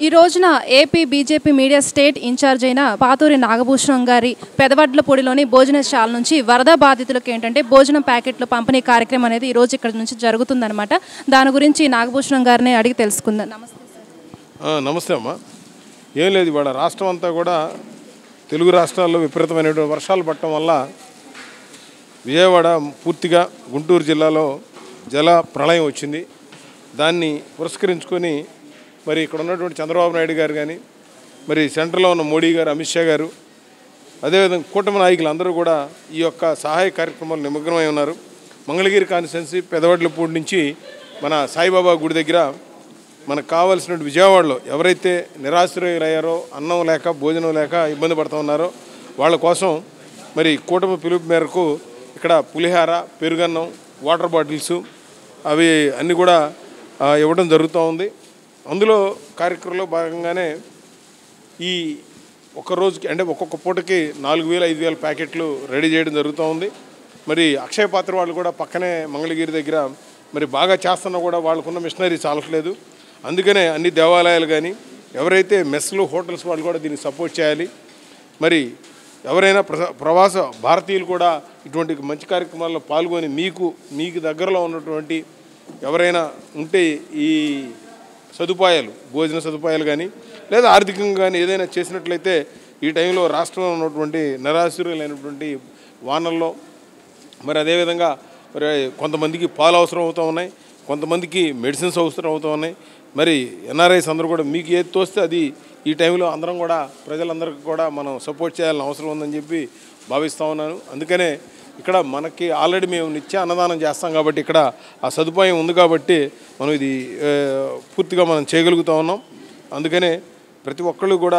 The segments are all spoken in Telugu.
ఈ రోజున AP BJP media state incharge అయిన పాతూరి నాగభూషణం గారి పెదవడ్లపూడిలోని భోజనశాల నుంచి వరద బాధితులకు ఏంటంటే భోజనం ప్యాకెట్లు పంపిణీ కార్యక్రమం అనేది ఈ రోజు ఇక్కడ నుంచి జరుగుతుందన్నమాట దాని గురించి నాగభూషణం గారిని అడిగి తెలుసుకుందాం నమస్తే ఆ, నమస్తే అమ్మా ఏం లేదు ఇవాళ రాష్ట్రం అంతా కూడా తెలుగు రాష్ట్రాల్లో విపరీతమైనటువంటి వర్షాలు పడటం వల్ల విజయవాడ పూర్తిగా గుంటూరు జిల్లాలో జల ప్రళయం వచ్చింది దాన్ని పురస్కరించుకొని మరి ఇక్కడ ఉన్నటువంటి చంద్రబాబు నాయుడు గారు కానీ మరి సెంటర్లో ఉన్న మోడీ గారు అమిత్ షా గారు అదేవిధంగా కూటమి నాయకులు అందరూ కూడా ఈ యొక్క సహాయ కార్యక్రమాలు నిమగ్నమై ఉన్నారు మంగళగిరి కాన్స్టిట్యున్సీ పెదవడ్లపూడి నుంచి మన సాయిబాబా గుడి దగ్గర మనకు కావాల్సిన విజయవాడలో ఎవరైతే నిరాశ్రయులయ్యారో అన్నం లేక భోజనం లేక ఇబ్బంది పడుతూ ఉన్నారో వాళ్ళ కోసం మరి కూటమి పిలుపు మేరకు ఇక్కడ పులిహార పెరుగన్నం వాటర్ బాటిల్స్ అవి అన్నీ కూడా ఆ, ఇవ్వడం జరుగుతూ ఉంది అందులో కార్యక్రమంలో భాగంగానే ఈ ఒక్క రోజుకి అంటే ఒక్కొక్క పూటకి నాలుగు వేలు ఐదు వేల ప్యాకెట్లు రెడీ చేయడం జరుగుతూ ఉంది మరి అక్షయ పాత్ర వాళ్ళు కూడా పక్కనే మంగళగిరి దగ్గర మరి బాగా చేస్తున్నా కూడా వాళ్ళకున్న మిషనరీ చాలట్లేదు అందుకనే అన్ని దేవాలయాలు కానీ ఎవరైతే మెస్లు హోటల్స్ వాళ్ళు కూడా దీన్ని సపోర్ట్ చేయాలి మరి ఎవరైనా ప్రస- ప్రవాస భారతీయులు కూడా ఇటువంటి మంచి కార్యక్రమాల్లో పాల్గొని మీకు మీకు దగ్గరలో ఉన్నటువంటి ఎవరైనా ఉంటే ఈ సదుపాయాలు భోజన సదుపాయాలు కానీ లేదా ఆర్థికంగా కానీ ఏదైనా చేసినట్లయితే ఈ టైంలో రాష్ట్రంలో ఉన్నటువంటి నిరాశ్రయులైనటువంటి వానల్లో మరి అదేవిధంగా మరి కొంతమందికి పాలు అవసరం అవుతూ ఉన్నాయి కొంతమందికి మెడిసిన్స్ అవసరం అవుతూ ఉన్నాయి మరి ఎన్ఆర్ఐస్ అందరూ కూడా మీకు ఏది తోస్తే అది ఈ టైంలో అందరం కూడా ప్రజలందరికీ కూడా మనం సపోర్ట్ చేయాలని అవసరం ఉందని చెప్పి భావిస్తూ ఉన్నాను అందుకనే ఇక్కడ మనకి ఆల్రెడీ మేము నిత్య అన్నదానం చేస్తాం కాబట్టి ఇక్కడ ఆ సదుపాయం ఉంది కాబట్టి మనం ఇది ఆ, పూర్తిగా మనం చేయగలుగుతూ ఉన్నాం అందుకనే ప్రతి ఒక్కళ్ళు కూడా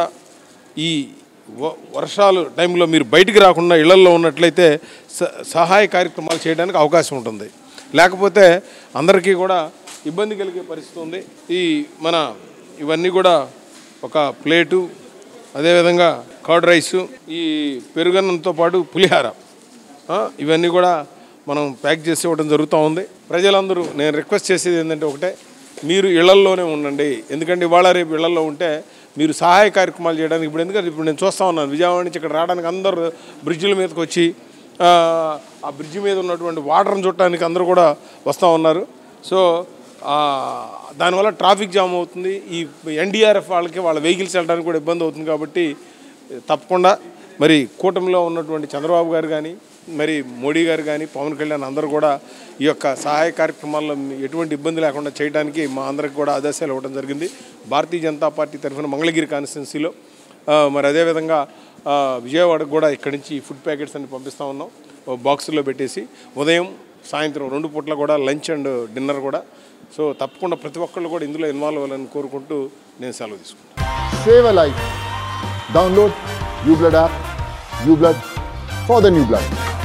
ఈ వ- వర్షాలు టైంలో మీరు బయటికి రాకుండా ఇళ్లల్లో ఉన్నట్లయితే స- సహాయ కార్యక్రమాలు చేయడానికి అవకాశం ఉంటుంది లేకపోతే అందరికీ కూడా ఇబ్బంది కలిగే పరిస్థితి ఉంది ఈ మన ఇవన్నీ కూడా ఒక ప్లేటు అదేవిధంగా కర్డ్ రైసు ఈ పెరుగన్నంతో పాటు పులిహార ఆ, ఇవన్నీ కూడా మనం ప్యాక్ చేసి ఇవ్వడం జరుగుతూ ఉంది ప్రజలందరూ నేను రిక్వెస్ట్ చేసేది ఏంటంటే ఒకటే మీరు ఇళ్లల్లోనే ఉండండి ఎందుకంటే ఇవాళ రేపు ఇళ్లల్లో ఉంటే మీరు సహాయ కార్యక్రమాలు చేయడానికి ఇప్పుడు ఎందుకంటే ఇప్పుడు నేను చూస్తూ ఉన్నాను విజయవాడ నుంచి ఇక్కడ రావడానికి అందరూ బ్రిడ్జిల మీదకి వచ్చి ఆ, ఆ బ్రిడ్జి మీద ఉన్నటువంటి వాటర్ని చూడటానికి అందరూ కూడా వస్తూ ఉన్నారు సో ఆ, దానివల్ల ట్రాఫిక్ జామ్ అవుతుంది ఈ ఎన్డీఆర్ఎఫ్ వాళ్ళకి వాళ్ళ వెహికల్స్ వెళ్ళడానికి కూడా ఇబ్బంది అవుతుంది కాబట్టి తప్పకుండా మరి కూటమిలో ఉన్నటువంటి చంద్రబాబు గారు కానీ మరి మోడీ గారు కానీ పవన్ కళ్యాణ్ అందరూ కూడా ఈ యొక్క సహాయ కార్యక్రమాల్లో ఎటువంటి ఇబ్బంది లేకుండా చేయడానికి మా అందరికి కూడా ఆదేశాలు ఇవ్వడం జరిగింది భారతీయ జనతా పార్టీ తరఫున మంగళగిరి కాన్స్టిట్యున్సీలో ఆ, మరి అదేవిధంగా ఆ, విజయవాడకు కూడా ఇక్కడి నుంచి ఫుడ్ ప్యాకెట్స్ అన్ని పంపిస్తూ ఉన్నాం ఓ బాక్సుల్లో పెట్టేసి ఉదయం సాయంత్రం రెండు పూట్ల కూడా లంచ్ అండ్ డిన్నర్ కూడా సో తప్పకుండా ప్రతి ఒక్కళ్ళు కూడా ఇందులో ఇన్వాల్వ్ అవ్వాలని కోరుకుంటూ నేను సెలవు తీసుకుంటాను Save a life. Download uBlood app. uBlood for the new blood.